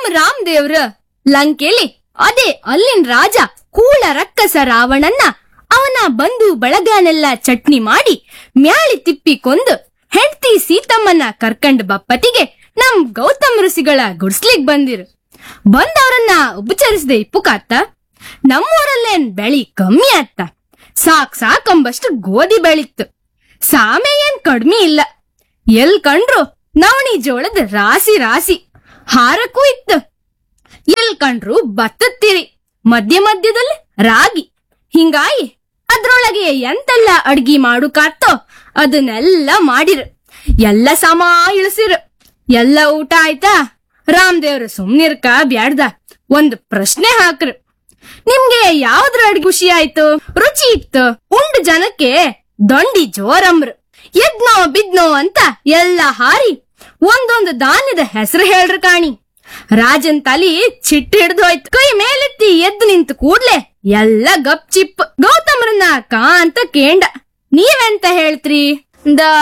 ರಾಮದೇವ್ರ ಲಂಕೆಲಿ ಅದೇ ಅಲ್ಲಿನ್ ರಾಜ ಕೂಳ ರಕ್ಕಸ ರಾವಣನ್ನ ಅವನ ಬಂಧು ಬಳಗನೆಲ್ಲ ಚಟ್ನಿ ಮಾಡಿ ಮ್ಯಾಳಿ ತಿಪ್ಪಿ ಕೊಂದು ಹೆಂಡ್ತಿ ಸೀತಮ್ಮನ ಕರ್ಕಂಡ್ ಬಪ್ಪತಿಗೆ ನಮ್ ಗೌತಮ್ ಋಷಿಗಳ ಗುಡ್ಸ್ಲಿಗ್ ಬಂದಿರು ಬಂದವರನ್ನ ಉಪಚರಿಸದೆ ಇಪ್ಪುಕಾತ್ತ ನಮ್ಮೂರಲ್ಲೇನ್ ಬೆಳಿ ಕಮ್ಮಿ ಆತ್ತ ಸಾಕ್ ಸಾಕಂಬಷ್ಟು ಗೋಧಿ ಬೆಳಿತ್ತು ಸಾಮೆ ಏನ್ ಕಡ್ಮಿ ಇಲ್ಲ ಎಲ್ ಕಂಡ್ರು ನವಣಿ ಜೋಳದ ರಾಸಿ ರಾಸಿ ಹಾರಕ್ಕೂ ಇತ್ತು ಎಲ್ ಕಂಡ್ರು ಭತ್ತತ್ತಿರಿ ಮಧ್ಯ ಮಧ್ಯದಲ್ಲಿ ರಾಗಿ ಹಿಂಗಾಗಿ ಅದ್ರೊಳಗೆ ಎಂತೆಲ್ಲ ಅಡ್ಗಿ ಮಾಡುಕಾತ್ತೋ ಅದನ್ನೆಲ್ಲ ಮಾಡಿರು ಎಲ್ಲ ಸಮ ಇಳಿಸಿರು ಎಲ್ಲ ಊಟ ಆಯ್ತಾ ರಾಮದೇವ್ರು ಸುಮ್ನಿರ್ಕ ಬ್ಯಾಡ್ದ ಒಂದ್ ಪ್ರಶ್ನೆ ಹಾಕ್ರು ನಿಮ್ಗೆ ಯಾವ್ದ್ರ ಅಡ್ಗೆ ಖುಷಿ ಆಯ್ತು ರುಚಿ ಇತ್ತು ಉಂಡ್ ಜನಕ್ಕೆ ದೊಂಡಿ ಜೋರಮ್ರು ಎದ್ನೋ ಬಿದ್ನೋ ಅಂತ ಎಲ್ಲ ಹಾರಿ ಒಂದೊಂದು ಧಾನ್ಯದ ಹೆಸರು ಹೇಳ್ರು ಕಾಣಿ ರಾಜನ್ ತಲಿ ಚಿಟ್ಟ ಹಿಡ್ದು ಹೋಯ್ತು ಕೈ ಮೇಲೆತ್ತಿ ಎದ್ದು ನಿಂತು ಕೂಡ್ಲೆ ಎಲ್ಲ ಗಪ್ ಚಿಪ್ ಗೌತಮ್ರನ್ನ ಕಾ ಅಂತ ಕೇಂಡ ನೀವೆಂತ ಹೇಳ್ತ್ರಿ ದ